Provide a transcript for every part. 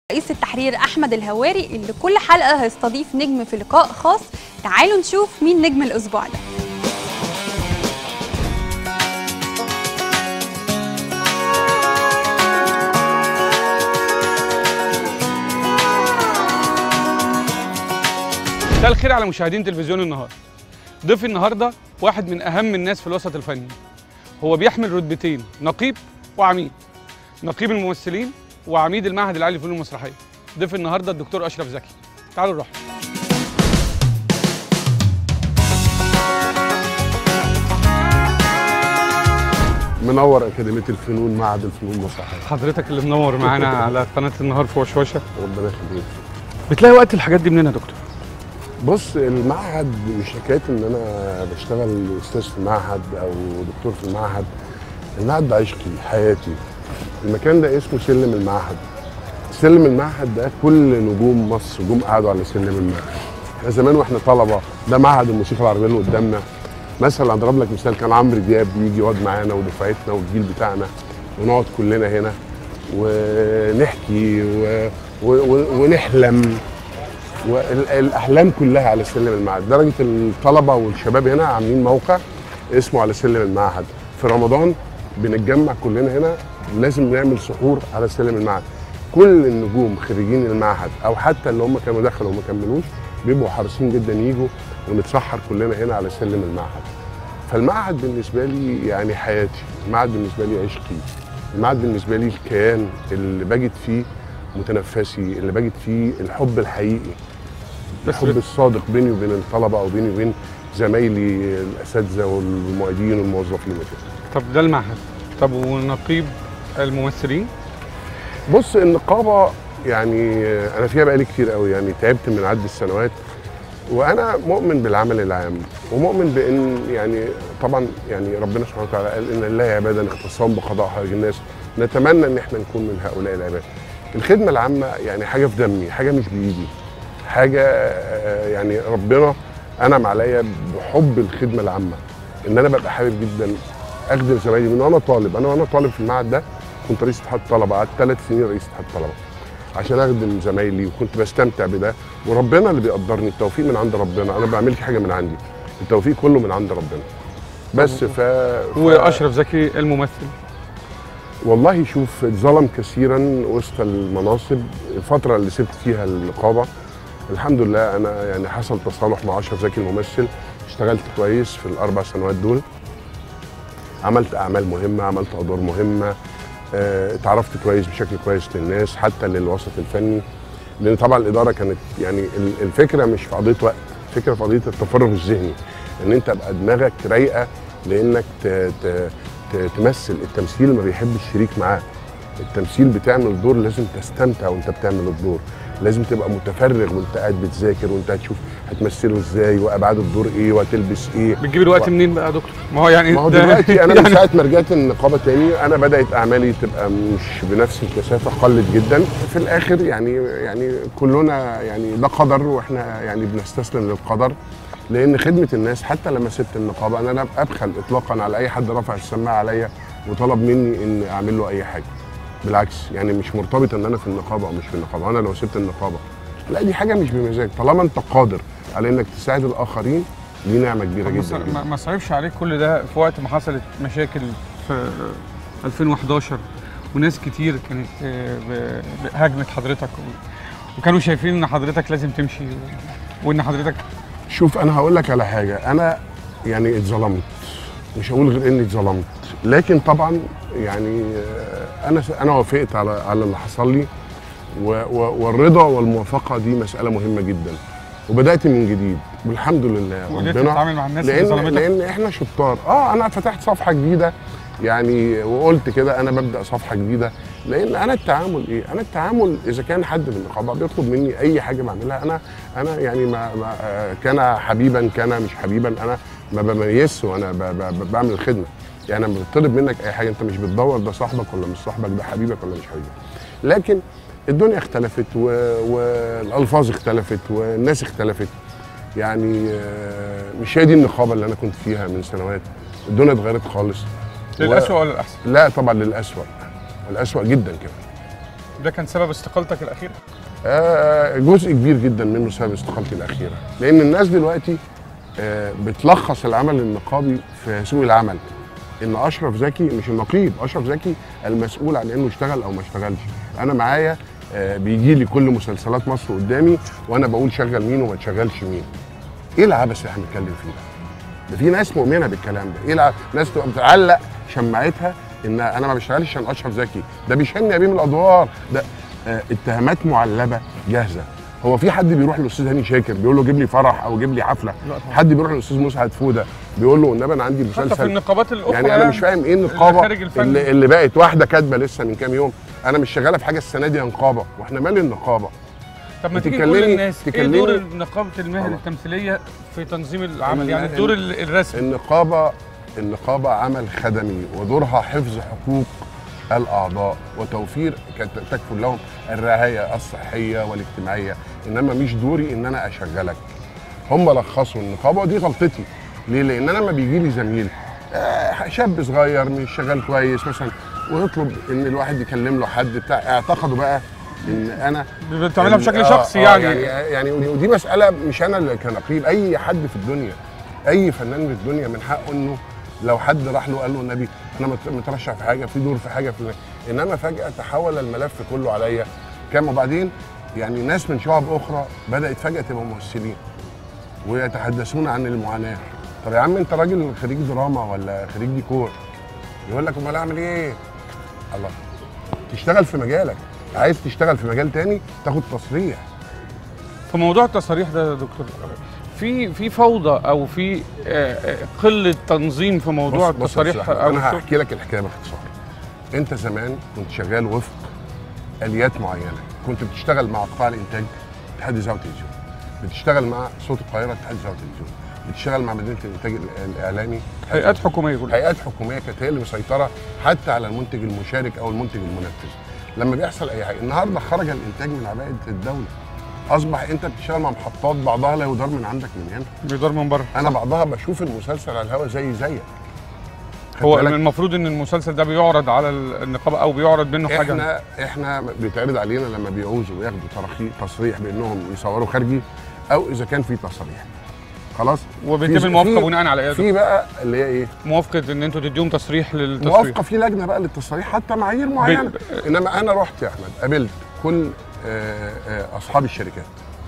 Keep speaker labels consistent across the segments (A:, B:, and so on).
A: رئيس التحرير احمد الهواري اللي كل حلقه هيستضيف نجم في لقاء خاص تعالوا نشوف مين نجم الاسبوع ده
B: مساء الخير على مشاهدين تلفزيون النهار ضيفي النهارده واحد من اهم الناس في الوسط الفني هو بيحمل رتبتين نقيب وعميد نقيب الممثلين وعميد المعهد العالي للفنون المسرحيه ضيف النهارده الدكتور اشرف زكي تعالوا نروح
C: منور أكاديمية الفنون معهد الفنون المسرحية
B: حضرتك اللي منور معانا على قناه النهار في وشوشه
C: ربنا يخليك
B: بتلاقي وقت الحاجات دي منين يا دكتور
C: بص المعهد مش حكاية إن أنا بشتغل أستاذ في المعهد أو دكتور في المعهد المعهد ده عشقي حياتي المكان ده اسمه سلم المعهد سلم المعهد ده كل نجوم مصر جم قعدوا على سلم المعهد احنا زمان واحنا طلبه ده معهد الموسيقى العربيه اللي قدامنا مثلا اضرب لك مثال كان عمرو دياب بيجي يقعد معانا ودفعتنا والجيل بتاعنا ونقعد كلنا هنا ونحكي و... و... و... ونحلم والاحلام كلها على سلم المعهد درجه الطلبه والشباب هنا عاملين موقع اسمه على سلم المعهد في رمضان بنتجمع كلنا هنا لازم نعمل سحور على سلم المعهد كل النجوم خريجين المعهد او حتى اللي هم كانوا دخلوا وما كملوش بيبقوا حريصين جدا يجوا ونتسحر كلنا هنا على سلم المعهد فالمعهد بالنسبه لي يعني حياتي المعهد بالنسبه لي عشقي المعهد بالنسبه لي الكيان اللي بجد فيه متنفسي اللي بجد فيه الحب الحقيقي
B: بس
C: الحب الصادق بيني وبين الطلبه او بيني وبين زمايلي الاساتذه والمعيدين والموظفين وكده
B: طب ده المعهد طب ونقيب الممثلين
C: بص النقابه يعني انا فيها بقالي كتير قوي يعني تعبت من عد السنوات وانا مؤمن بالعمل العام ومؤمن بان يعني طبعا يعني ربنا سبحانه وتعالى قال ان الله عبادا اختصام بقضاء حوائج الناس نتمنى ان احنا نكون من هؤلاء العباد الخدمه العامه يعني حاجه في دمي حاجه مش بايدي حاجه آه، يعني ربنا انعم عليا بحب الخدمه العامه ان انا ببقى حابب جدا اخدم زمايلي من وانا طالب انا وانا طالب في المعهد ده كنت رئيس اتحاد طلبه قعدت ثلاث سنين رئيس اتحاد طلبه عشان اخدم زمايلي وكنت بستمتع بده وربنا اللي بيقدرني التوفيق من عند ربنا انا ما بعملش حاجه من عندي التوفيق كله من عند ربنا بس ف... ف...
B: واشرف زكي الممثل
C: والله شوف اتظلم كثيرا وسط المناصب الفتره اللي سبت فيها النقابه الحمد لله انا يعني حصل تصالح مع اشرف زكي الممثل اشتغلت كويس في الاربع سنوات دول عملت اعمال مهمه عملت ادوار مهمه آه، اتعرفت كويس بشكل كويس للناس حتى للوسط الفني لان طبعا الاداره كانت يعني ال- الفكره مش في قضيه وقت الفكره في قضيه التفرغ الذهني ان انت ابقى دماغك رايقه لانك ت- ت- ت- تمثل التمثيل ما بيحبش الشريك معاه التمثيل بتعمل الدور لازم تستمتع وانت بتعمل الدور لازم تبقى متفرغ وانت قاعد بتذاكر وانت هتشوف هتمثله ازاي وابعاد الدور ايه وهتلبس ايه
B: بتجيب الوقت منين بقى يا دكتور ما هو يعني
C: ما هو
B: ده-
C: دلوقتي انا من ساعه ما رجعت النقابه تاني انا بدات اعمالي تبقى مش بنفس الكثافه قلت جدا في الاخر يعني يعني كلنا يعني ده قدر واحنا يعني بنستسلم للقدر لان خدمه الناس حتى لما سبت النقابه انا لا ابخل اطلاقا على اي حد رفع السماعه عليا وطلب مني ان اعمل له اي حاجه بالعكس يعني مش مرتبط ان انا في النقابه او مش في النقابه انا لو سبت النقابه لا دي حاجه مش بمزاج طالما انت قادر على انك تساعد الاخرين دي نعمه كبيره
B: ما
C: جدا,
B: ص-
C: جدا.
B: ما- ما صعبش عليك كل ده في وقت ما حصلت مشاكل في 2011 وناس كتير كانت آه، ب- ب- هاجمت حضرتك و- وكانوا شايفين ان حضرتك لازم تمشي وان حضرتك
C: شوف انا هقول لك على حاجه انا يعني اتظلمت مش هقول غير اني اتظلمت لكن طبعا يعني آه، انا انا وافقت على على اللي حصل لي و- و- والرضا والموافقه دي مساله مهمه جدا وبدات من جديد والحمد لله
B: وقدرت تتعامل مع الناس اللي
C: لان
B: ظلمتك
C: لان احنا شطار اه انا فتحت صفحه جديده يعني وقلت كده انا ببدا صفحه جديده لان انا التعامل ايه انا التعامل اذا كان حد من النقابه بيطلب مني اي حاجه بعملها انا انا يعني ما, ما آه، كان حبيبا كان مش حبيبا انا ما بميزش وانا ب- ب- ب- بعمل الخدمه يعني لما بتطلب منك اي حاجه انت مش بتدور ده صاحبك ولا مش صاحبك ده حبيبك ولا مش حبيبك لكن الدنيا اختلفت و- والالفاظ اختلفت والناس اختلفت يعني آه، مش هي دي النقابه اللي انا كنت فيها من سنوات الدنيا اتغيرت خالص
B: للأسوأ ولا الأحسن؟
C: لا طبعا للأسوأ الأسوأ جدا كمان
B: ده كان سبب استقالتك الاخيره
C: آه، جزء كبير جدا منه سبب استقالتي الاخيره لان الناس دلوقتي آه، بتلخص العمل النقابي في سوق العمل ان اشرف زكي مش النقيب اشرف زكي المسؤول عن انه يشتغل او ما اشتغلش انا معايا آه، بيجي لي كل مسلسلات مصر قدامي وانا بقول شغل مين وما تشغلش مين ايه العبث اللي احنا بنتكلم فيه ده ده في ناس مؤمنه بالكلام ده ايه الع... ناس تبقى بتعلق شماعتها ان انا ما بشتغلش عشان اشرف زكي ده بيشني يا بيه من الادوار ده آه، اتهامات معلبه جاهزه هو في حد بيروح للاستاذ هاني شاكر بيقول له جيب لي فرح او جيب لي حفله
B: لا طبعا.
C: حد بيروح للاستاذ مسعد فوده بيقول له النبي انا عندي
B: حتى في
C: مسلسل
B: النقابات الاخرى
C: يعني انا مش فاهم ايه
B: اللي
C: النقابه
B: خارج الفن.
C: اللي, اللي بقت واحده كاتبه لسه من كام يوم انا مش شغاله في حاجه السنه دي يا نقابه واحنا مال النقابه
B: طب ما تيجي
C: تكلمي-
B: نقول للناس ايه
C: تكلمي-
B: دور نقابه المهن
C: طبعا.
B: التمثيليه في تنظيم العمل
C: ال-
B: يعني
C: ال-
B: الدور ال- الرسمي
C: النقابه النقابه عمل خدمي ودورها حفظ حقوق الاعضاء وتوفير كت- تكفل لهم الرعايه الصحيه والاجتماعيه انما مش دوري ان انا اشغلك هم لخصوا النقابه ودي غلطتي ليه لان انا لما بيجي لي زميل آه، شاب صغير مش شغال كويس مثلا ويطلب ان الواحد يكلم له حد بتاع اعتقدوا بقى ان انا
B: بتعملها بشكل
C: آه،
B: شخصي
C: آه،
B: يعني,
C: يعني يعني ودي ودي مساله مش انا اللي كنقيب اي حد في الدنيا اي فنان في الدنيا من حقه انه لو حد راح له قال له النبي انا مت- مترشح في حاجه في دور في حاجه في انما فجاه تحول الملف كله عليا كام وبعدين يعني ناس من شعب اخرى بدات فجاه تبقى ممثلين ويتحدثون عن المعاناه طب يا عم انت راجل خريج دراما ولا خريج ديكور يقول لك امال اعمل ايه الله تشتغل في مجالك عايز تشتغل في مجال تاني تاخد تصريح
B: في موضوع التصاريح ده يا دكتور في في فوضى او في آه، آه، قله تنظيم في موضوع
C: بص- بص يا
B: التصاريح
C: أستاذ أحمد،
B: او
C: انا
B: الشغل.
C: هحكي لك الحكايه باختصار انت زمان كنت شغال وفق اليات معينه كنت بتشتغل مع قطاع الانتاج اتحاد الاذاعه والتلفزيون بتشتغل مع صوت القاهره اتحاد الاذاعه والتلفزيون بتشتغل مع مدينه الانتاج ال- الاعلامي اتحاد
B: هيئات حكوميه كلها
C: هيئات حكوميه كانت هي اللي مسيطره حتى على المنتج المشارك او المنتج المنفذ لما بيحصل اي حاجه النهارده خرج الانتاج من عباءه الدوله اصبح انت بتشتغل مع محطات بعضها لا يدار من عندك من هنا
B: بيدار من بره
C: انا بعضها بشوف المسلسل على الهواء زي زيك خد
B: هو
C: بالك؟
B: المفروض ان المسلسل ده بيعرض على النقابه او بيعرض منه حاجه
C: احنا احنا بيتعرض علينا لما بيعوزوا ياخدوا ترخيص تصريح بانهم يصوروا خارجي او اذا كان في تصريح خلاص
B: وبيتم
C: في-
B: الموافقه
C: في-
B: بناء على ايه
C: في بقى اللي هي ايه
B: موافقه ان انتوا تديهم تصريح للتصريح
C: موافقه في لجنه بقى للتصريح حتى معايير معينه انما انا رحت يا احمد قابلت كل آه، آه، اصحاب الشركات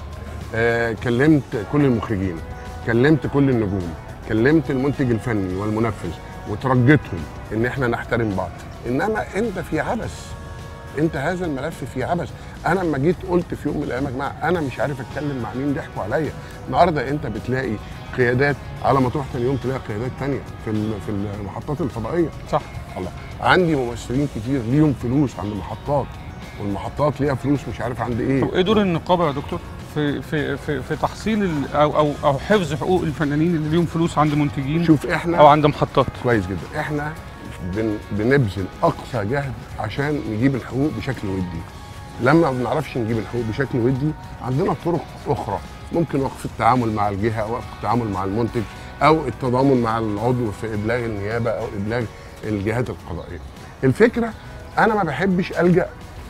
C: آه، كلمت كل المخرجين كلمت كل النجوم كلمت المنتج الفني والمنفذ وترجتهم ان احنا نحترم بعض انما انت في عبث انت هذا الملف في عبث انا لما جيت قلت في يوم من الايام يا جماعه انا مش عارف اتكلم مع مين ضحكوا عليا النهارده انت بتلاقي قيادات على ما تروح تاني يوم تلاقي قيادات تانية في ال- في المحطات الفضائيه
B: صح
C: الله عندي ممثلين كتير ليهم فلوس عند محطات والمحطات ليها فلوس مش عارف عند ايه
B: طب ايه دور النقابه يا دكتور في في في, في تحصيل ال- او او او حفظ حقوق الفنانين اللي ليهم فلوس عند منتجين
C: شوف احنا
B: او عند محطات
C: كويس جدا احنا بن بنبذل اقصى جهد عشان نجيب الحقوق بشكل ودي لما ما بنعرفش نجيب الحقوق بشكل ودي عندنا طرق اخرى ممكن وقف التعامل مع الجهه او وقف التعامل مع المنتج او التضامن مع العضو في ابلاغ النيابه او ابلاغ الجهات القضائيه الفكره انا ما بحبش الجا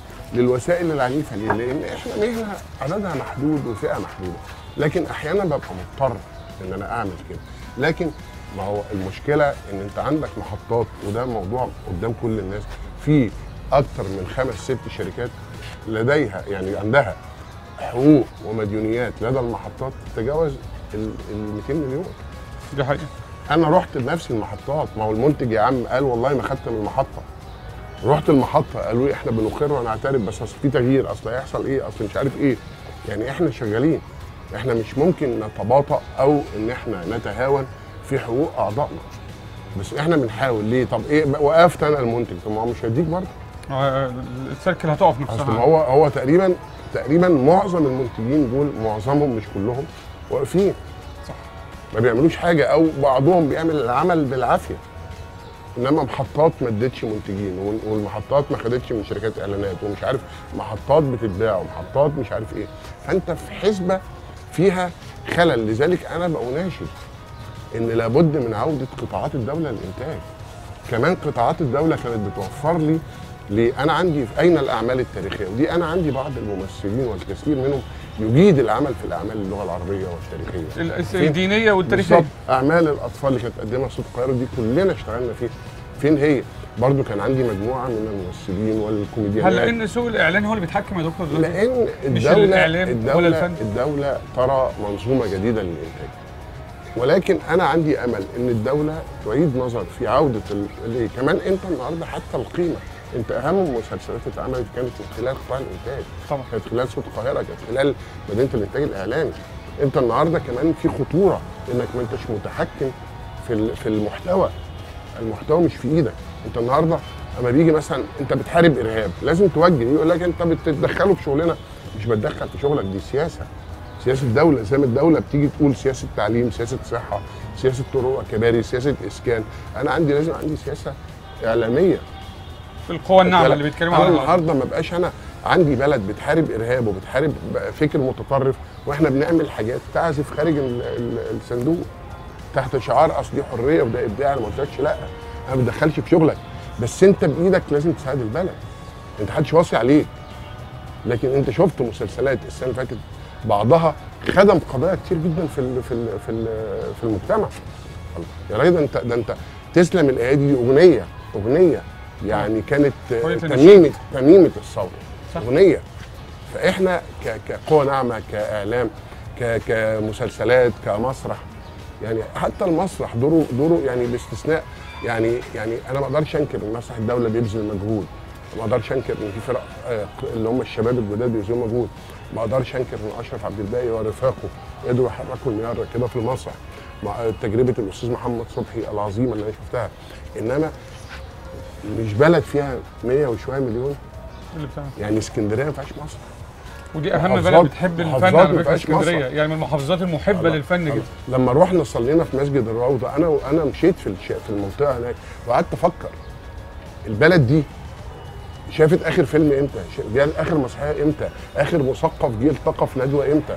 C: للوسائل العنيفه ليه؟ لان احنا مهنه عددها محدود وفئه محدوده لكن احيانا ببقى مضطر ان انا اعمل كده لكن ما هو المشكله ان انت عندك محطات وده موضوع قدام كل الناس في اكتر من خمس ست شركات لديها يعني عندها حقوق ومديونيات لدى المحطات تتجاوز ال ال 200 مليون
B: دي حقيقه
C: انا رحت بنفسي المحطات ما هو المنتج يا عم قال والله ما خدت من المحطه رحت المحطه قالوا لي احنا بنقر ونعترف بس اصل في تغيير اصل هيحصل ايه اصل مش عارف ايه يعني احنا شغالين احنا مش ممكن نتباطأ او ان احنا نتهاون في حقوق اعضائنا بس احنا بنحاول ليه طب ايه وقفت انا المنتج طب ما هو مش هيديك برضه
B: آه، السيركل هتقف
C: اصل ما
B: نفسها
C: هو هو تقريبا تقريبا معظم المنتجين دول معظمهم مش كلهم واقفين
B: صح.
C: ما بيعملوش حاجه او بعضهم بيعمل العمل بالعافيه انما محطات ما ادتش منتجين وال- والمحطات ما خدتش من شركات اعلانات ومش عارف محطات بتتباع ومحطات مش عارف ايه فانت في حسبه فيها خلل لذلك انا بأناشد ان لابد من عوده قطاعات الدوله للانتاج كمان قطاعات الدوله كانت بتوفر لي ليه؟ انا عندي اين الاعمال التاريخيه؟ ودي انا عندي بعض الممثلين والكثير منهم يجيد العمل في الاعمال اللغه العربيه والتاريخيه
B: ال- الدينيه والتاريخيه
C: بالظبط. اعمال الاطفال اللي كانت تقدمها صوت القاهره دي كلنا اشتغلنا فيها فين هي؟ برضو كان عندي مجموعه من الممثلين والكوميديانات
B: هل لان سوق الاعلان هو اللي بيتحكم يا دكتور دلوقتي؟
C: لان
B: مش
C: الدوله
B: الإعلام ولا
C: الدوله
B: الفن.
C: الدوله ترى منظومه جديده للانتاج ولكن انا عندي امل ان الدوله تعيد نظر في عوده ال- اللي كمان انت النهارده حتى القيمه انت اهم المسلسلات اللي اتعملت كانت من خلال قطاع الانتاج
B: طبعا
C: كانت خلال صوت القاهره كانت خلال مدينه الانتاج الاعلامي انت النهارده كمان في خطوره انك ما انتش متحكم في ال- في المحتوى المحتوى مش في ايدك انت النهارده اما بيجي مثلا انت بتحارب ارهاب لازم توجه يقول لك انت بتتدخلوا في شغلنا مش بتدخل في شغلك دي سياسه سياسه دوله زي ما الدوله بتيجي تقول سياسه تعليم سياسه صحه سياسه طرق كباري سياسه اسكان انا عندي لازم عندي سياسه اعلاميه
B: في القوى الناعمه اللي بيتكلموا
C: انا
B: عنها
C: النهارده ما بقاش انا عندي بلد بتحارب ارهاب وبتحارب فكر متطرف واحنا بنعمل حاجات تعزف خارج ال- ال- الصندوق تحت شعار اصل دي حريه وده ابداع انا ما قلتلكش لا انا ما بتدخلش في شغلك بس انت بايدك لازم تساعد البلد انت محدش واصي عليك لكن انت شفت مسلسلات السنه اللي فاتت بعضها خدم قضايا كتير جدا في ال في ال في ال في المجتمع يا راجل ده انت ده انت تسلم الايادي دي اغنيه اغنيه يعني كانت
B: أغنية
C: تميمه تميمه الثوره
B: صح.
C: اغنيه فاحنا ك- كقوى ناعمه كاعلام ك- كمسلسلات كمسرح يعني حتى المسرح دوره دوره يعني باستثناء يعني يعني انا ما اقدرش انكر ان مسرح الدوله بيبذل مجهود ما اقدرش انكر ان في فرق آه، اللي هم الشباب الجداد بيبذلوا مجهود ما اقدرش انكر ان اشرف عبد الباقي ورفاقه قدروا يحركوا المياه كده في المسرح مع تجربه الاستاذ محمد صبحي العظيمه اللي انا شفتها انما مش بلد فيها 100 وشويه مليون
B: اللي بتاعها.
C: يعني اسكندريه ما فيهاش مسرح
B: ودي اهم
C: محافظات-
B: بلد بتحب الفن
C: محافظات
B: على
C: ما
B: فكره
C: فيهاش
B: اسكندريه
C: مسرح.
B: يعني من المحافظات المحبه
C: الله.
B: للفن جدا
C: لما رحنا صلينا في مسجد الروضه انا انا مشيت في الش... في المنطقه هناك وقعدت افكر البلد دي شافت اخر فيلم امتى؟ شا- جال اخر مسرحيه امتى؟ اخر مثقف جه التقى في ندوه امتى؟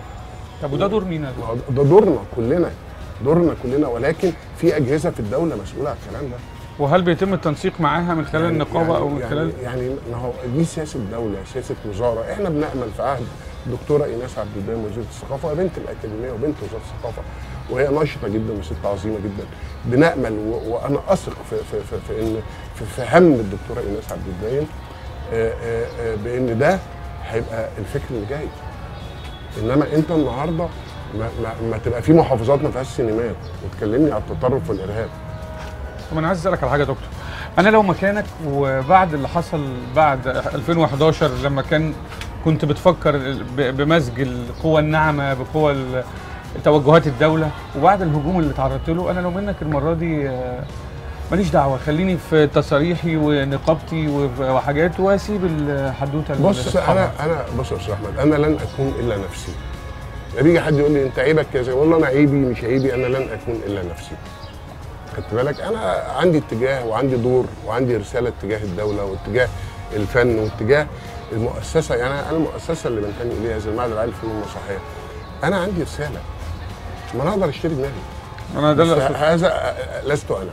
B: طب وده دور مين يا
C: ما هو ده دورنا كلنا دورنا كلنا ولكن في اجهزه في الدوله مسؤوله عن الكلام ده
B: وهل بيتم التنسيق معاها من خلال
C: يعني-
B: النقابه
C: يعني
B: او من
C: يعني
B: خلال
C: يعني ما هو دي سياسه دوله سياسه وزاره احنا بنامل في عهد دكتوره ايناس عبد الدايم وزيره الثقافه وبنت الاكاديميه وبنت وزاره الثقافه وهي نشطه جدا وست عظيمه جدا بنامل و... وانا اثق في في في, في ان في, في هم الدكتوره ايناس عبد الدايم آه، آه، آه، بان ده هيبقى الفكر اللي جاي انما انت النهارده ما, ما, ما تبقى في محافظات ما فيهاش سينمات وتكلمني على التطرف والارهاب
B: طب انا عايز اسالك على حاجه يا دكتور انا لو مكانك وبعد اللي حصل بعد 2011 لما كان كنت بتفكر ب- بمزج القوى الناعمه بقوى ال- توجهات الدوله وبعد الهجوم اللي تعرضت له انا لو منك المره دي آه، ماليش دعوه خليني في تصاريحي ونقابتي وف- وحاجات واسيب الحدوته اللي
C: بص انا انا بص يا استاذ احمد انا لن اكون الا نفسي لما يجي حد يقول لي انت عيبك كذا اقول له انا عيبي مش عيبي انا لن اكون الا نفسي خدت بالك انا عندي اتجاه وعندي دور وعندي رساله اتجاه الدوله واتجاه الفن واتجاه المؤسسه يعني انا المؤسسه اللي بنتمي اليها زي المعهد العالي للفنون المسرحيه انا عندي رساله ما انا اقدر اشتري دماغي
B: انا ده
C: بس
B: اللي أقصده.
C: هذا لست انا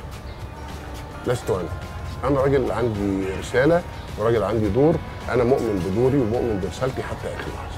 C: لست انا انا راجل عندي رساله وراجل عندي دور انا مؤمن بدوري ومؤمن برسالتي حتى اخر لحظه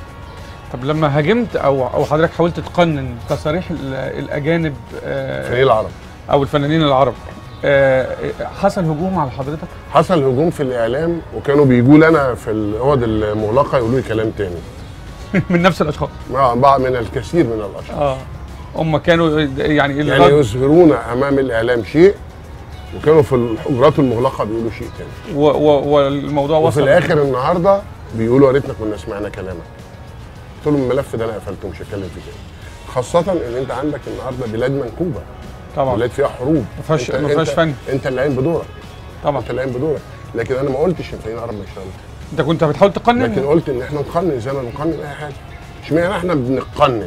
B: طب لما هاجمت او او حضرتك حاولت تقنن تصاريح ال- الاجانب آه،
C: فريق العرب
B: او الفنانين العرب آه، حصل هجوم على حضرتك
C: حصل هجوم في الاعلام وكانوا بيجوا لنا في الاوض المغلقه يقولوا لي كلام تاني
B: من نفس الاشخاص
C: مع بعض من الكثير من الاشخاص
B: اه هم كانوا يعني
C: يعني
B: الرد
C: يظهرون امام الاعلام شيء وكانوا في الحجرات المغلقه بيقولوا شيء تاني
B: و- و- والموضوع
C: وفي
B: وصل
C: الاخر النهارده بيقولوا يا ريتنا كنا سمعنا كلامك قلت لهم الملف ده انا قفلته مش هتكلم فيه تاني خاصة ان انت عندك النهارده بلاد منكوبة
B: طبعا
C: بلاد فيها حروب
B: ما فيهاش
C: أنت-
B: ما فيهاش
C: أنت-
B: فن
C: انت اللي قايم بدورك
B: طبعا
C: انت اللي قايم بدورك لكن انا ما قلتش ان فريق العرب ما يشتغلش
B: انت كنت بتحاول
C: لكن
B: تقنن
C: قلت ان احنا نقنن زي ما بنقنن اي حاجه اشمعنى احنا بنقنن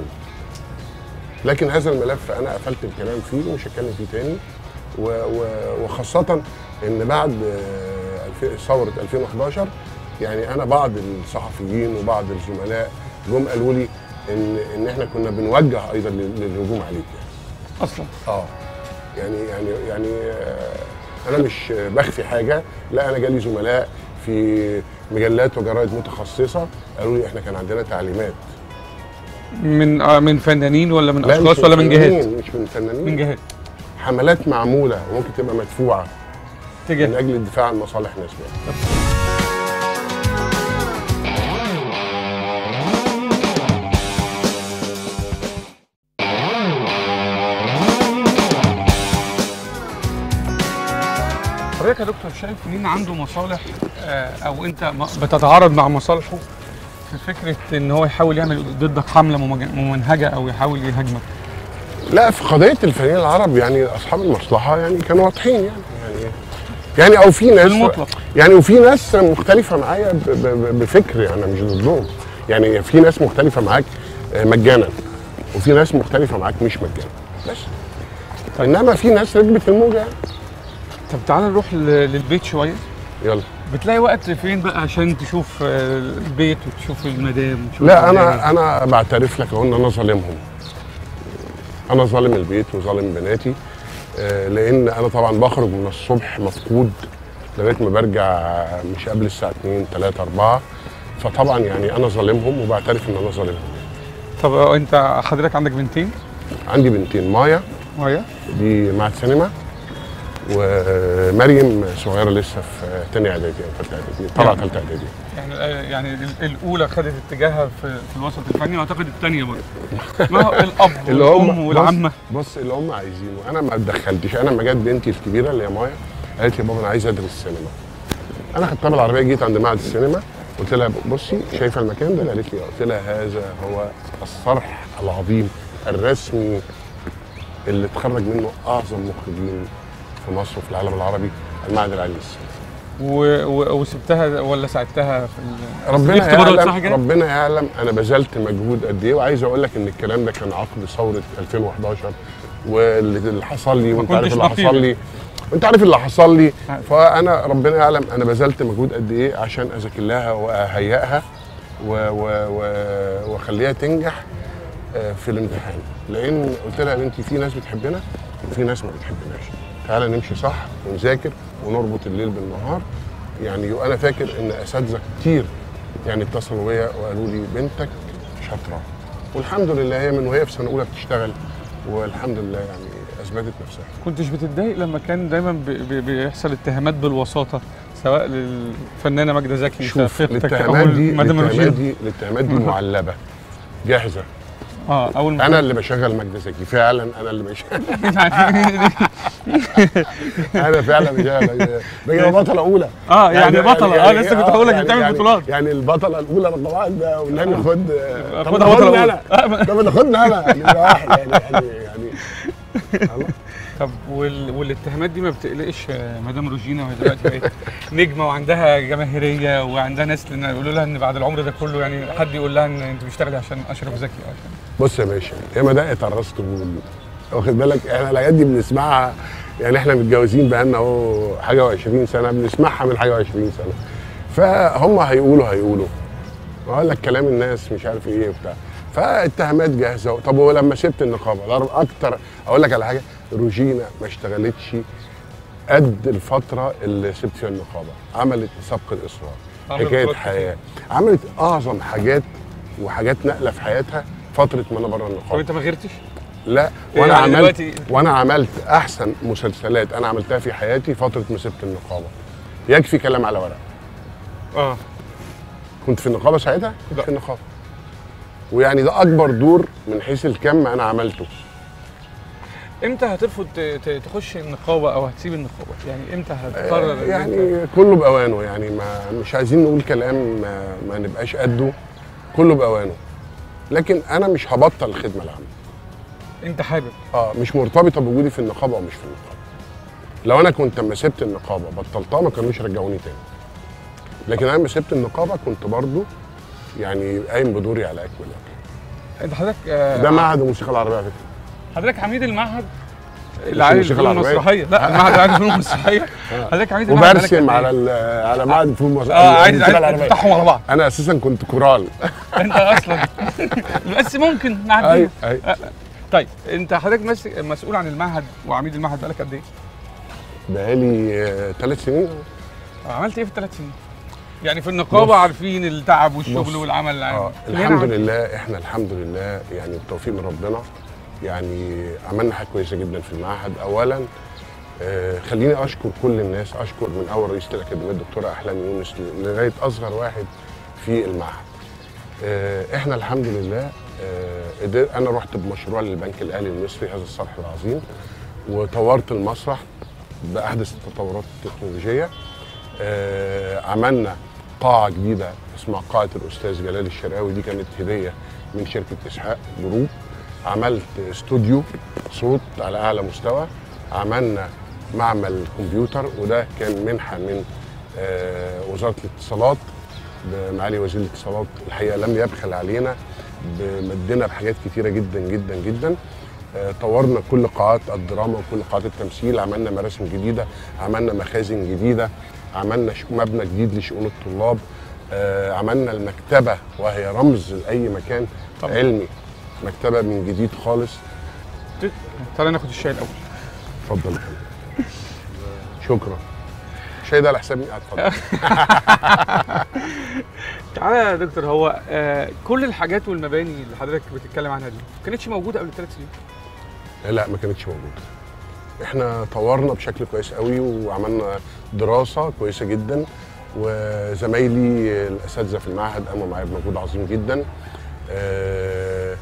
C: لكن هذا الملف انا قفلت الكلام فيه ومش هتكلم فيه تاني و و وخاصه ان بعد آه، الف- ثوره 2011 يعني انا بعض الصحفيين وبعض الزملاء جم قالوا لي ان ان احنا كنا بنوجه ايضا لل- للهجوم عليك يعني
B: اصلا
C: اه يعني يعني يعني آه، انا مش بخفي حاجه لا انا جالي زملاء في مجلات وجرائد متخصصه قالوا لي احنا كان عندنا تعليمات
B: من آه من فنانين ولا من
C: لا، مش
B: اشخاص ولا من
C: فنانين،
B: جهات
C: مش من فنانين
B: من جهات
C: حملات معموله وممكن تبقى مدفوعه من
B: تجاه
C: اجل الدفاع عن مصالح ناس بقى.
B: حضرتك يا دكتور شايف مين عنده مصالح آه، او انت م- بتتعارض مع مصالحه في فكره ان هو يحاول يعمل ضدك حمله ممج- ممنهجه او يحاول يهاجمك
C: لا في قضيه الفنانين العرب يعني اصحاب المصلحه يعني كانوا واضحين يعني يعني يعني او في ناس
B: بالمطلق.
C: يعني وفي ناس مختلفه معايا ب- ب- بفكر يعني مش ضدهم يعني في ناس مختلفه معاك آه، مجانا وفي ناس مختلفه معاك مش مجانا بس انما في ناس ركبت الموجه يعني
B: طب تعالى نروح ل- للبيت شويه
C: يلا
B: بتلاقي وقت فين بقى عشان تشوف آه، البيت وتشوف المدام وتشوف
C: لا
B: الولاد؟
C: انا انا بعترف لك اهو ان انا ظالمهم انا ظالم البيت وظالم بناتي آه، لان انا طبعا بخرج من الصبح مفقود لغايه ما برجع مش قبل الساعه 2 3 4 فطبعا يعني انا ظالمهم وبعترف ان انا ظالمهم
B: طب آه، انت حضرتك عندك بنتين
C: عندي بنتين مايا
B: وهي
C: دي معهد سينما ومريم صغيره لسه في تاني اعدادي او ثالثه اعدادي طالعه ثالثه اعدادي
B: يعني آه، يعني ال- الاولى خدت اتجاهها في, في الوسط الفني واعتقد الثانيه برضه ما هو الاب
C: اللي
B: والام
C: هم
B: والعمه
C: بص, بص اللي هم عايزينه انا ما اتدخلتش انا لما جت بنتي الكبيره اللي هي مايا قالت لي بابا انا عايزه ادرس سينما انا خدتها بالعربيه جيت عند معهد السينما قلت لها بصي شايفه المكان ده قالت لي اه قلت لها هذا هو الصرح العظيم الرسمي اللي اتخرج منه اعظم مخرجين في مصر وفي العالم العربي المعهد العالي للسينما
B: و... و... وسبتها ولا ساعدتها في ال...
C: ربنا
B: دي اختبارات صح
C: يعلم
B: كده؟
C: ربنا يعلم انا بذلت مجهود قد ايه وعايز اقول لك ان الكلام ده كان عقد ثوره 2011 واللي اللي حصل لي وانت عارف
B: كنتش
C: اللي
B: نقيب.
C: حصل لي وانت عارف اللي حصل لي
B: عارف.
C: فانا ربنا يعلم انا بذلت مجهود قد ايه عشان اذاكر لها واهيئها و- و- و- واخليها تنجح آه، في الامتحان لان قلت لها يا بنتي في ناس بتحبنا وفي ناس ما بتحبناش تعالى نمشي صح ونذاكر ونربط الليل بالنهار يعني وانا فاكر ان اساتذه كتير يعني اتصلوا بيا وقالوا لي بنتك شاطره والحمد لله هي من وهي في سنه اولى بتشتغل والحمد لله يعني اثبتت نفسها
B: كنتش بتتضايق لما كان دايما ب... ب... بيحصل اتهامات بالوساطه سواء للفنانه ماجده زكي
C: شوف
B: شقيقتك او
C: الاتهامات دي
B: مدام
C: الاتهامات
B: رشيد
C: دي الاتهامات دي معلبه جاهزه
B: اه اول ما
C: انا اللي بشغل ماجده زكي فعلا انا اللي بشغل انا فعلا بشغل ده هي بطله اولى
B: اه يعني بطله اه لسه كنت هقول لك
C: يعني-
B: بتعمل
C: يعني-
B: بطولات
C: يعني البطله الاولى رقم واحد ده والنبي خد طب
B: خدها
C: خدني
B: بطلة
C: انا طب خدني انا يعني ده واحد يعني يعني يعني الله.
B: طب وال... والاتهامات دي ما بتقلقش آه، مدام روجينا وهي دلوقتي بقت نجمه وعندها جماهيريه وعندها ناس لأن يقولوا لها ان بعد العمر ده كله يعني حد يقول لها ان انت بتشتغلي عشان اشرف زكي او عشان
C: بص يا باشا هي ما دقت على الراس طبول واخد بالك احنا الحاجات دي بنسمعها يعني احنا متجوزين بقالنا اهو حاجه و20 سنه بنسمعها من حاجه و20 سنه فهم هيقولوا هيقولوا اقول لك كلام الناس مش عارف ايه وبتاع فاتهامات جاهزه طب ولما سبت النقابه الأر- اكتر اقول لك على حاجه روجينا ما اشتغلتش قد الفتره اللي سبت فيها النقابه عملت سبق الاصرار
B: عملت
C: حكايه
B: بطولات
C: حياه عملت اعظم حاجات وحاجات نقله في حياتها فتره ما انا بره
B: طب
C: النقابه
B: انت ما غيرتش؟
C: لا
B: إيه
C: وانا
B: يعني
C: عملت
B: دلوقتي-
C: وانا عملت احسن مسلسلات انا عملتها في حياتي فتره ما سبت النقابه يكفي كلام على ورق
B: اه
C: كنت في النقابه ساعتها كنت
B: لا.
C: في النقابه ويعني ده اكبر دور من حيث الكم انا عملته
B: امتى هترفض ت- ت- تخش النقابه او هتسيب النقابه؟ يعني امتى هتقرر إن أنت-
C: يعني كله باوانه يعني ما مش عايزين نقول كلام ما, ما نبقاش قده كله باوانه لكن انا مش هبطل الخدمه العامه
B: انت حابب
C: اه مش مرتبطه بوجودي في النقابه او مش في النقابه لو انا كنت لما سبت النقابه بطلتها ما كانوش رجعوني تاني لكن انا لما سبت النقابه كنت برضو يعني قايم بدوري على اكمل وجه
B: انت حضرتك آه،
C: ده معهد الموسيقى العربيه على فكره
B: حضرتك عميد المعهد
C: مش
B: العالي
C: الموسيقى
B: للفنون
C: العربية؟
B: المسرحيه لا المعهد العالي للفنون المسرحيه حضرتك عميد المعهد بقالك
C: وبرسم
B: قد
C: على
B: إيه؟
C: ال- على معهد الفنون المسرحيه
B: اه عايز
C: الموسيقى
B: عايز
C: العربية.
B: تفتحهم على بعض
C: انا اساسا كنت كورال
B: انت اصلا بس ممكن نعدي
C: ايوه ايوه
B: طيب انت حضرتك مس- مسؤول عن المعهد وعميد المعهد بقالك قد ايه؟
C: بقالي ثلاث سنين
B: عملت ايه في الثلاث سنين؟ يعني في النقابه
C: بص.
B: عارفين التعب والشغل
C: بص.
B: والعمل العام
C: اه
B: كلنا
C: الحمد
B: عارفين.
C: لله احنا الحمد لله يعني بتوفيق من ربنا يعني عملنا حاجه كويسه جدا في المعهد اولا آه خليني اشكر كل الناس اشكر من اول رئيسه الاكاديميه الدكتوره احلام يونس لغايه اصغر واحد في المعهد آه احنا الحمد لله آه قدر انا رحت بمشروع للبنك الاهلي المصري هذا الصرح العظيم وطورت المسرح باحدث التطورات التكنولوجيه آه عملنا قاعه جديده اسمها قاعه الاستاذ جلال الشرقاوي دي كانت هديه من شركه اسحاق جروب عملت استوديو صوت على اعلى مستوى عملنا معمل كمبيوتر وده كان منحه من آه وزاره الاتصالات بمعالي وزير الاتصالات الحقيقه لم يبخل علينا بمدنا بحاجات كتيره جدا جدا جدا آه، طورنا كل قاعات الدراما وكل قاعات التمثيل عملنا مراسم جديده عملنا مخازن جديده عملنا ش- مبنى جديد لشؤون الطلاب آه، عملنا المكتبه وهي رمز لاي مكان
B: طبعا.
C: علمي مكتبه من جديد خالص
B: تعالى ناخد الشاي الاول
C: اتفضل يا فندم. شكرا الشاي ده على حسابي اتفضل
B: تعالى يا دكتور هو آه كل الحاجات والمباني اللي حضرتك بتتكلم عنها دي ما كانتش موجوده قبل ثلاث سنين
C: لا ما كانتش موجوده احنا طورنا بشكل كويس قوي وعملنا دراسه كويسه جدا وزمايلي الاساتذه في المعهد قاموا معايا بمجهود عظيم جدا آه،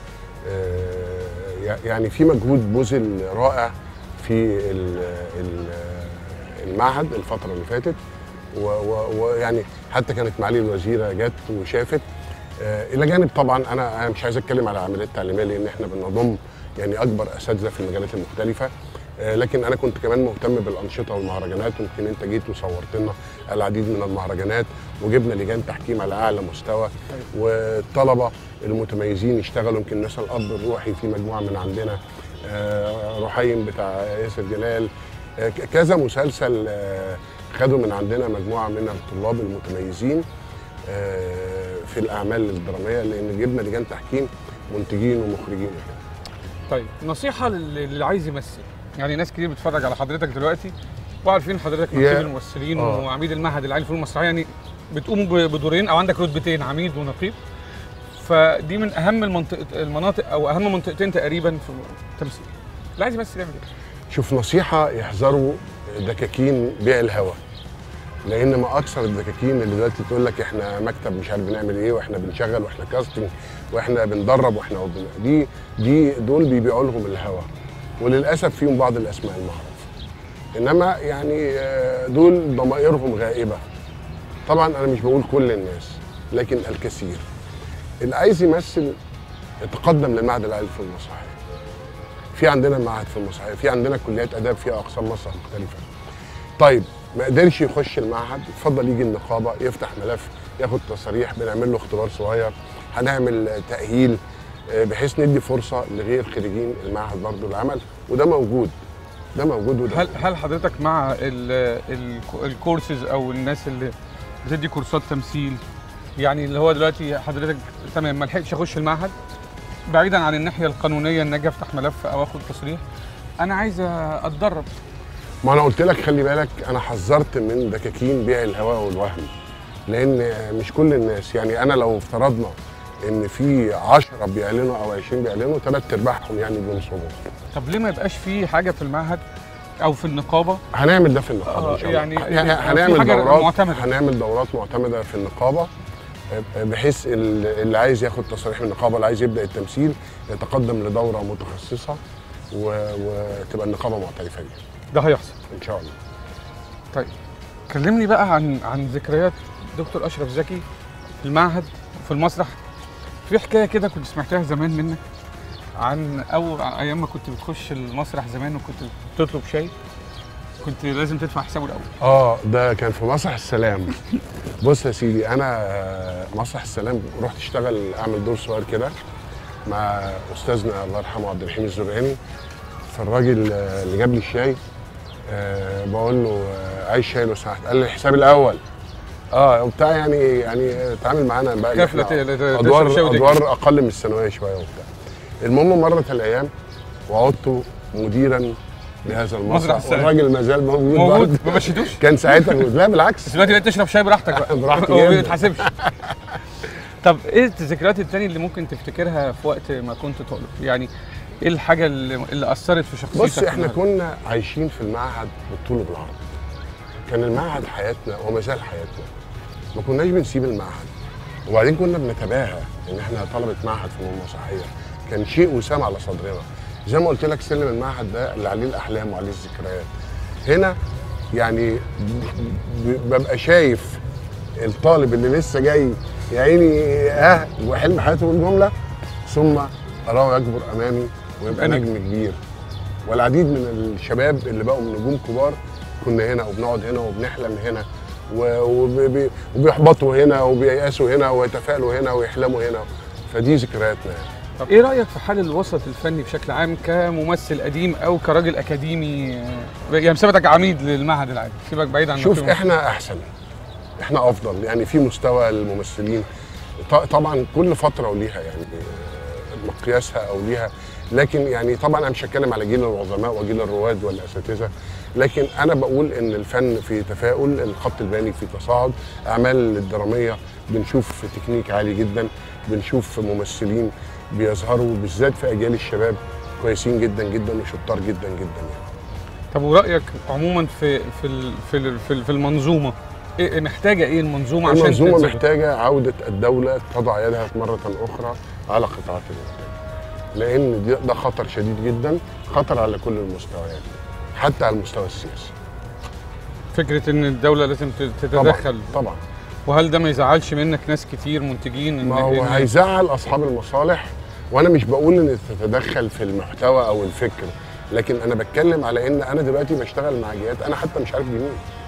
C: آه، يعني في مجهود بذل رائع في ال- ال- المعهد الفتره اللي فاتت و- و- ويعني حتى كانت معالي الوزيره جت وشافت آه، الى جانب طبعا انا انا مش عايز اتكلم على العمليات التعليميه لان احنا بنضم يعني اكبر اساتذه في المجالات المختلفه آه، لكن انا كنت كمان مهتم بالانشطه والمهرجانات ويمكن انت جيت وصورت لنا العديد من المهرجانات وجبنا لجان تحكيم على اعلى مستوى والطلبه المتميزين يشتغلوا يمكن مثلا الاب الروحي في مجموعه من عندنا آه، رحيم بتاع ياسر جلال آه، ك- كذا مسلسل آه، خدوا من عندنا مجموعه من الطلاب المتميزين آه، في الاعمال الدراميه لان جبنا لجان تحكيم منتجين ومخرجين وكده
B: طيب نصيحه للي اللي عايز يمثل يعني ناس كتير بتتفرج على حضرتك دلوقتي وعارفين حضرتك
C: يا-
B: نقيب الممثلين
C: آه.
B: وعميد المعهد العالي للفنون المسرحيه يعني بتقوم ب- بدورين او عندك رتبتين عميد ونقيب فدي من اهم المنطقه المناطق او اهم منطقتين تقريبا في التمثيل اللي عايز يمثل يعمل ايه؟
C: شوف نصيحه يحذروا دكاكين بيع الهوى لان ما اكثر الدكاكين اللي دلوقتي تقول لك احنا مكتب مش عارف بنعمل ايه واحنا بنشغل واحنا كاستنج واحنا بندرب واحنا وبن... دي دي دول بيبيعوا لهم الهوى وللاسف فيهم بعض الاسماء المعروفه انما يعني آه، دول ضمائرهم غائبه طبعا انا مش بقول كل الناس لكن الكثير اللي عايز يمثل يتقدم للمعهد العالي في المسرحيه في عندنا معهد في المسرحيه في عندنا كليات اداب فيها اقسام مسرح مختلفه طيب ما قدرش يخش المعهد اتفضل يجي النقابه يفتح ملف ياخد تصاريح بنعمل له اختبار صغير هنعمل آه، تاهيل آه، بحيث ندي فرصه لغير خريجين المعهد برضو العمل وده موجود ده موجود وده
B: هل هل حضرتك مع ال- ال- الكورسز او الناس اللي بتدي كورسات تمثيل يعني اللي هو دلوقتي حضرتك تمام ما لحقتش اخش المعهد بعيدا عن الناحيه القانونيه ان اجي افتح ملف او اخد تصريح انا عايز اتدرب
C: ما انا قلت لك خلي بالك انا حذرت من دكاكين بيع الهواء والوهم لان مش كل الناس يعني انا لو افترضنا ان في 10 بيعلنوا او 20 بيعلنوا ثلاث ارباعهم يعني بينصبوا
B: طب ليه ما يبقاش في حاجه في المعهد او في النقابه
C: هنعمل ده في النقابه
B: آه،
C: ان شاء الله
B: يعني-
C: يعني
B: يعني
C: هنعمل
B: في حاجة
C: دورات
B: معتمدة.
C: هنعمل دورات معتمده في النقابه آه، بحيث ال- اللي عايز ياخد تصريح من النقابه اللي عايز يبدا التمثيل يتقدم لدوره متخصصه و- وتبقى النقابه معترفه بيها
B: ده هيحصل
C: ان شاء الله
B: طيب كلمني بقى عن عن ذكريات دكتور اشرف زكي في المعهد وفي المسرح في حكايه كده كنت سمعتها زمان منك عن او ايام ما كنت بتخش المسرح زمان وكنت تطلب شاي كنت لازم تدفع حسابه الاول
C: اه ده كان في مسرح السلام بص يا سيدي انا آه، مسرح السلام رحت اشتغل اعمل دور صغير كده مع استاذنا الله يرحمه عبد الرحيم الزرقاني فالراجل آه، اللي جاب لي الشاي آه بقول له آه عايز شاي لو سمحت قال لي الحساب الاول اه وبتاع يعني يعني آه، اتعامل معانا بقى
B: كيف لا
C: إحنا
B: ت- لا ت- تشرب
C: ادوار
B: شاي ودقيق.
C: ادوار اقل من الثانويه شويه وبتاع المهم مرت الايام وعدت مديرا لهذا
B: مسرح
C: المسرح
B: الساحل.
C: والراجل ما زال موجود
B: موجود
C: برضه.
B: ما مشيتوش
C: كان ساعتها لا بالعكس
B: بس دلوقتي بقيت تشرب شاي براحتك بقى
C: براحتي
B: وما
C: جدا.
B: بيتحاسبش طب ايه الذكريات التانية اللي ممكن تفتكرها في وقت ما كنت طالب يعني ايه الحاجة اللي, اللي أثرت في شخصيتك
C: بص احنا
B: النهاردة؟
C: كنا عايشين في المعهد بالطول وبالعرض كان المعهد حياتنا وما زال حياتنا ما كناش بنسيب المعهد وبعدين كنا بنتباهى ان احنا طلبه معهد فنون مسرحيه كان شيء وسام على صدرنا زي ما قلت لك سلم المعهد ده اللي عليه الاحلام وعليه الذكريات هنا يعني ب- ببقى شايف الطالب اللي لسه جاي يا عيني اه وحلم حياته بالجمله ثم اراه يكبر امامي ويبقى
B: نجم.
C: نجم كبير والعديد من الشباب اللي بقوا من نجوم كبار كنا هنا وبنقعد هنا وبنحلم هنا و- وبي- وبيحبطوا هنا وبييأسوا هنا ويتفائلوا هنا ويحلموا هنا فدي ذكرياتنا يعني.
B: طب ايه رأيك في حال الوسط الفني بشكل عام كممثل قديم أو كراجل أكاديمي آه، يعني بسببك عميد للمعهد العالي سيبك بعيد عن
C: شوف
B: نقيب
C: احنا احسن احنا افضل يعني في مستوى الممثلين ط- طبعا كل فتره وليها يعني آه، مقياسها او ليها لكن يعني طبعا انا مش هتكلم على جيل العظماء وجيل الرواد والاساتذه لكن انا بقول ان الفن في تفاؤل الخط البياني في تصاعد اعمال الدراميه بنشوف في تكنيك عالي جدا بنشوف ممثلين بيظهروا بالذات في اجيال الشباب كويسين جدا جدا وشطار جدا جدا يعني
B: طب ورأيك عموما في في ال- في ال- في ال- في المنظومة إيه محتاجة ايه المنظومة عشان
C: المنظومه
B: تتظبط؟
C: محتاجه عوده الدوله تضع يدها مره اخرى على قطاعات الانتاج لان ده- ده خطر شديد جدا خطر على كل المستويات حتى على المستوى السياسي
B: فكرة ان الدولة لازم ت- تتدخل
C: طبعا
B: وهل ده ما يزعلش منك ناس كتير منتجين ان
C: ما هو
B: إن-
C: هيزعل اصحاب المصالح وانا مش بقول ان تتدخل في المحتوى او الفكر لكن انا بتكلم على ان انا دلوقتي بشتغل مع جهات انا حتى مش عارف دي مين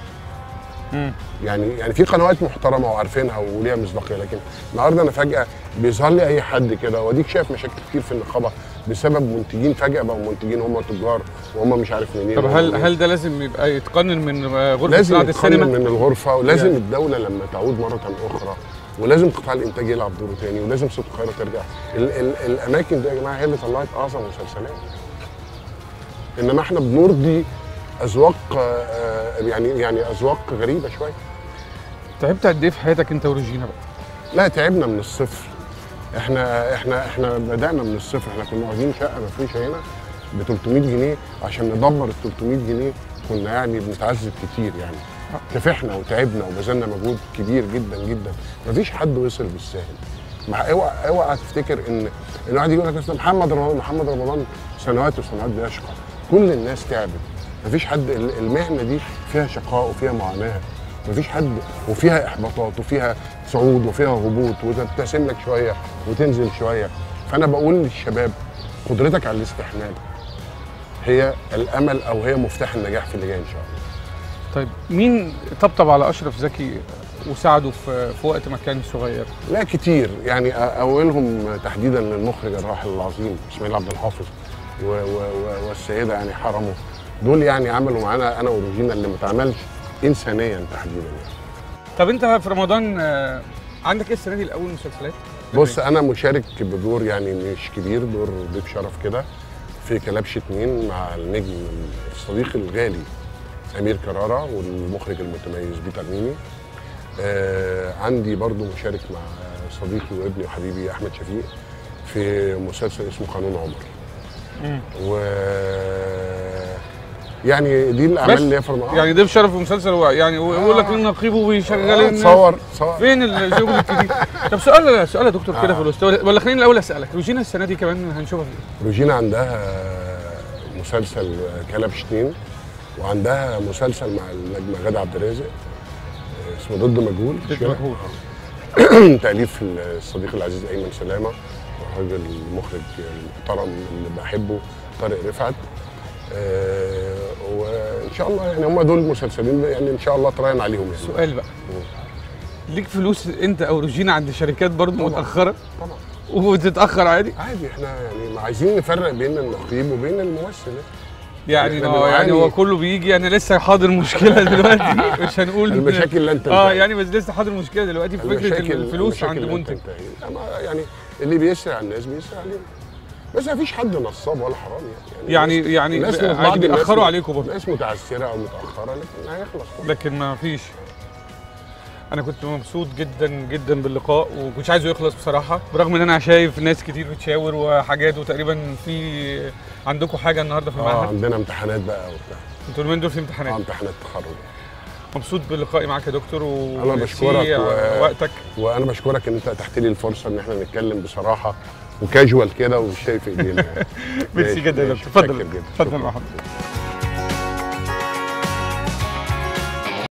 B: مم.
C: يعني يعني في قنوات محترمه وعارفينها وليها مصداقيه لكن النهارده انا فجاه بيظهر لي اي حد كده واديك شايف مشاكل كتير في النقابه بسبب منتجين فجاه بقوا منتجين هم تجار وهم مش عارف منين
B: طب
C: وهم
B: هل
C: منين.
B: هل ده لازم يبقى يتقنن من آه، غرفة
C: لازم
B: صناعة
C: يتقنن
B: السينما؟
C: من الغرفه ولازم
B: يعني.
C: الدوله لما تعود مره اخرى ولازم قطاع الانتاج يلعب دوره تاني ولازم صوت القاهره ترجع ال ال الاماكن دي يا جماعه هي اللي طلعت اعظم مسلسلات انما احنا بنرضي اذواق آه، يعني يعني اذواق غريبه شويه
B: تعبت قد ايه في حياتك انت وروجينا بقى؟
C: لا تعبنا من الصفر احنا احنا احنا بدانا من الصفر احنا كنا واخدين شقه مفروشه هنا ب 300 جنيه عشان ندبر ال 300 جنيه كنا يعني بنتعذب كتير يعني كافحنا وتعبنا وبذلنا مجهود كبير جدا جدا مفيش حد وصل بالساهل مع اوعى اوعى تفتكر ان ان واحد يقول لك أصل محمد رمضان محمد رمضان سنوات وسنوات بيشقى كل الناس تعبت مفيش حد ال- المهنه دي فيها شقاء وفيها معاناه مفيش حد وفيها احباطات وفيها صعود وفيها هبوط وتبتسم لك شويه وتنزل شويه فانا بقول للشباب قدرتك على الاستحمال هي الامل او هي مفتاح النجاح في اللي جاي ان شاء الله
B: طيب مين طبطب على اشرف زكي وساعده في في وقت ما كان صغير؟
C: لا كتير يعني أ- اولهم تحديدا المخرج الراحل العظيم اسماعيل عبد الحافظ و و و والسيده يعني حرمه دول يعني عملوا معانا انا وروجينا اللي ما اتعملش انسانيا تحديدا يعني.
B: طب انت في رمضان آه، عندك ايه السنه دي الاول مسلسلات؟
C: بص انا مشارك بدور يعني مش كبير دور ضيف شرف كده في كلبش اتنين مع النجم الصديق الغالي امير كرارة والمخرج المتميز بيتر ميمي آه عندي برضو مشارك مع صديقي وابني وحبيبي احمد شفيق في مسلسل اسمه قانون عمر
B: مم.
C: و يعني دي الاعمال
B: بس؟
C: اللي هي في رمضان
B: يعني ضيف شرف في مسلسل هو يعني ويقول لك النقيب وبيشغل
C: آه،
B: الناس.
C: تصور تصور
B: فين الشغل الكتير؟ طب سؤال سؤال يا دكتور كده
C: آه.
B: في الوسط ولا خليني الاول اسالك روجينا السنه دي كمان هنشوفها فين؟
C: روجينا عندها مسلسل كلبش اتنين وعندها مسلسل مع النجمة غادة عبد الرازق اسمه ضد مجهول مش
B: ضد
C: كده؟
B: مجهول.
C: تأليف الصديق العزيز أيمن سلامة والراجل المخرج المحترم اللي بحبه طارق رفعت آه، وإن شاء الله يعني هم دول المسلسلين يعني إن شاء الله تراهن عليهم يعني
B: سؤال بقى ليك فلوس انت او روجينا عند شركات برضه
C: طبعاً.
B: متاخره
C: طبعا
B: وبتتاخر عادي
C: عادي احنا يعني عايزين نفرق بين النقيب وبين الممثل
B: يعني
C: إحنا
B: ما يعني
C: بنعاني-
B: هو كله بيجي انا لسه حاضر مشكله دلوقتي مش هنقول
C: المشاكل لن
B: اه
C: تنتهي.
B: يعني بس لسه حاضر مشكله دلوقتي في فكره
C: المشاكل
B: الفلوس
C: المشاكل
B: عند
C: لن
B: منتج
C: تنتهي. أما يعني اللي بيسرع الناس بيسرع عليهم بس ما فيش حد نصاب ولا حرام يعني
B: يعني يعني
C: الناس بعض
B: عادي
C: الناس
B: بيأخروا
C: م-
B: عليكم برضه
C: ناس متعسره او متاخره لكن هيخلص
B: لكن ما فيش انا كنت مبسوط جدا جدا باللقاء وكنتش عايزه يخلص بصراحه برغم ان انا شايف ناس كتير بتشاور وحاجات وتقريبا في عندكم حاجه النهارده في
C: اه
B: المعهد
C: عندنا امتحانات بقى وبتاع
B: انتوا اليومين دول في
C: اه
B: امتحانات
C: امتحانات تخرج
B: مبسوط بلقائي معاك يا دكتور و
C: أنا بشكرك
B: ميرسي
C: و-
B: على وقتك
C: وانا بشكرك ان انت اتحت لي الفرصه ان احنا نتكلم بصراحه وكاجوال كده ومش شايف ايدينا يعني.
B: ميرسي
C: ماشي،
B: جدا يا
C: ماشي،
B: دكتور اتفضل
C: متشكر جدا.
B: اتفضل
C: شكراً.
B: مع حضرتك